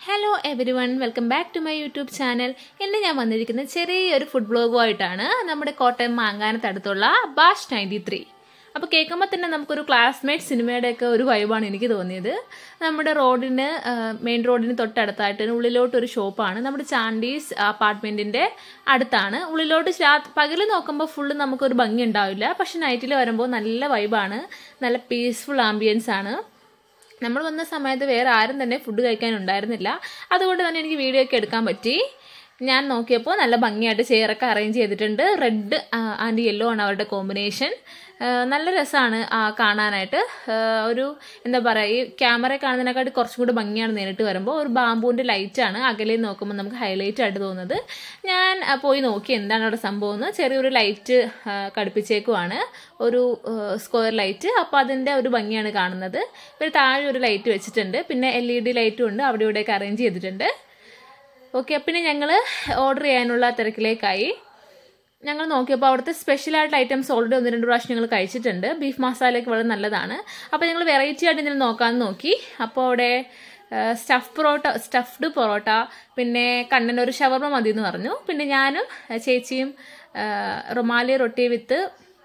hello everyone welcome back to my YouTube channel ഇന്ന് ഞാൻ വന്നിരിക്കുന്നത് ചെറിയൊരു ഫുഡ് ബ്ലോഗുമായിട്ടാണ് നമ്മുടെ കോട്ടയം മാങ്കാനത്തടുത്തുള്ള ബാഷ് നയൻറ്റി ത്രീ അപ്പോൾ കേൾക്കുമ്പോൾ തന്നെ നമുക്കൊരു ക്ലാസ്മേറ്റ് സിനിമയുടെയൊക്കെ ഒരു വൈബാണ് എനിക്ക് തോന്നിയത് നമ്മുടെ റോഡിന് മെയിൻ റോഡിന് തൊട്ടടുത്തായിട്ട് ഉള്ളിലോട്ട് ഒരു ഷോപ്പാണ് നമ്മുടെ ചാണ്ടീസ് അപ്പാർട്ട്മെൻറ്റിൻ്റെ അടുത്താണ് ഉള്ളിലോട്ട് പകൽ നോക്കുമ്പോൾ ഫുള്ള് നമുക്കൊരു ഭംഗി ഉണ്ടാവില്ല പക്ഷെ നൈറ്റിൽ വരുമ്പോൾ നല്ല വൈബാണ് നല്ല പീസ്ഫുൾ ആംബിയൻസ് ആണ് നമ്മൾ വന്ന സമയത്ത് വേറെ ആരും തന്നെ ഫുഡ് കഴിക്കാനുണ്ടായിരുന്നില്ല അതുകൊണ്ട് തന്നെ എനിക്ക് വീഡിയോ ഒക്കെ എടുക്കാൻ പറ്റി ഞാൻ നോക്കിയപ്പോൾ നല്ല ഭംഗിയായിട്ട് ചെയറൊക്കെ അറേഞ്ച് ചെയ്തിട്ടുണ്ട് റെഡ് ആൻഡ് യെല്ലോ ആണ് അവരുടെ കോമ്പിനേഷൻ നല്ല രസമാണ് കാണാനായിട്ട് ഒരു എന്താ പറയുക ഈ ക്യാമറ കാണുന്നതിനെക്കാട്ടി കുറച്ചും കൂടി ഭംഗിയാണ് നേരിട്ട് വരുമ്പോൾ ഒരു ബാമ്പൂവിൻ്റെ ലൈറ്റാണ് അകലെ നോക്കുമ്പോൾ നമുക്ക് ഹൈലൈറ്റ് ആയിട്ട് തോന്നുന്നത് ഞാൻ പോയി നോക്കി എന്താണ് അവിടെ സംഭവം എന്ന് ചെറിയൊരു ലൈറ്റ് ഘടിപ്പിച്ചേക്കുവാണ് ഒരു സ്ക്വയർ ലൈറ്റ് അപ്പോൾ അതിൻ്റെ ഒരു ഭംഗിയാണ് കാണുന്നത് ഒരു താഴെ ഒരു ലൈറ്റ് വെച്ചിട്ടുണ്ട് പിന്നെ എൽ ഇ ഡി ലൈറ്റും ഉണ്ട് അവിടെ ഇവിടെയൊക്കെ അറേഞ്ച് ചെയ്തിട്ടുണ്ട് ഓക്കെ പിന്നെ ഞങ്ങൾ ഓർഡർ ചെയ്യാനുള്ള തിരക്കിലേക്കായി ഞങ്ങൾ നോക്കിയപ്പോൾ അവിടുത്തെ സ്പെഷ്യലായിട്ട് ഐറ്റംസ് ഓൾറെഡി ഒന്ന് രണ്ട് പ്രാവശ്യം ഞങ്ങൾ കഴിച്ചിട്ടുണ്ട് ബീഫ് മസാലയൊക്കെ വളരെ നല്ലതാണ് അപ്പോൾ ഞങ്ങൾ വെറൈറ്റി ആയിട്ട് ഇതിൽ നോക്കാമെന്ന് നോക്കി അപ്പോൾ അവിടെ സ്റ്റഫ് പൊറോട്ട സ്റ്റഫ്ഡ് പൊറോട്ട പിന്നെ കണ്ണൻ ഒരു ഷവർമ മതി എന്ന് പറഞ്ഞു പിന്നെ ഞാനും ചേച്ചിയും rumali roti with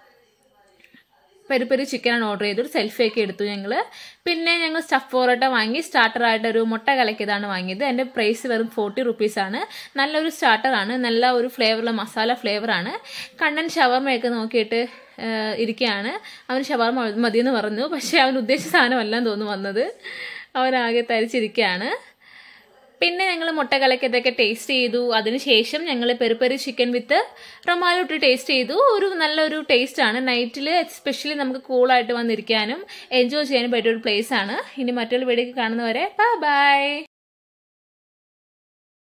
peri peri ചിക്കനാണ് ഓർഡർ ചെയ്തു ഒരു സെൽഫിയൊക്കെ എടുത്തു ഞങ്ങൾ പിന്നെ ഞങ്ങൾ സ്റ്റഫ് പൊറോട്ട വാങ്ങി സ്റ്റാർട്ടറായിട്ട് ഒരു മുട്ട കലക്കിയതാണ് വാങ്ങിയത് എൻ്റെ പ്രൈസ് വെറും ഫോർട്ടി റുപ്പീസാണ് നല്ലൊരു സ്റ്റാർട്ടറാണ് നല്ല ഒരു ഫ്ലേവറുള്ള മസാല ഫ്ലേവറാണ് കണ്ണൻ ഷവർമയൊക്കെ നോക്കിയിട്ട് ഇരിക്കുകയാണ് അവൻ ഷവർമ മതിയെന്ന് പറഞ്ഞു പക്ഷേ അവൻ ഉദ്ദേശിച്ച സാധനമല്ലെന്ന് തോന്നുന്നു വന്നത് അവനാകെ തരിച്ചിരിക്കുകയാണ് പിന്നെ ഞങ്ങൾ മുട്ട കലക്കിയതൊക്കെ ടേസ്റ്റ് ചെയ്തു അതിനുശേഷം ഞങ്ങൾ പെരുപെരി ചിക്കൻ വിത്ത് റൊമാലോ ഇട്ട് ടേസ്റ്റ് ചെയ്തു ഒരു നല്ലൊരു ടേസ്റ്റ് ആണ് നൈറ്റിൽ എസ്പെഷ്യലി നമുക്ക് കൂളായിട്ട് വന്നിരിക്കാനും എൻജോയ് ചെയ്യാനും പറ്റിയ ഒരു പ്ലേസ് ആണ് ഇനി മറ്റൊരു വീഡിയോ കാണുന്നവരെ ബൈ ബൈ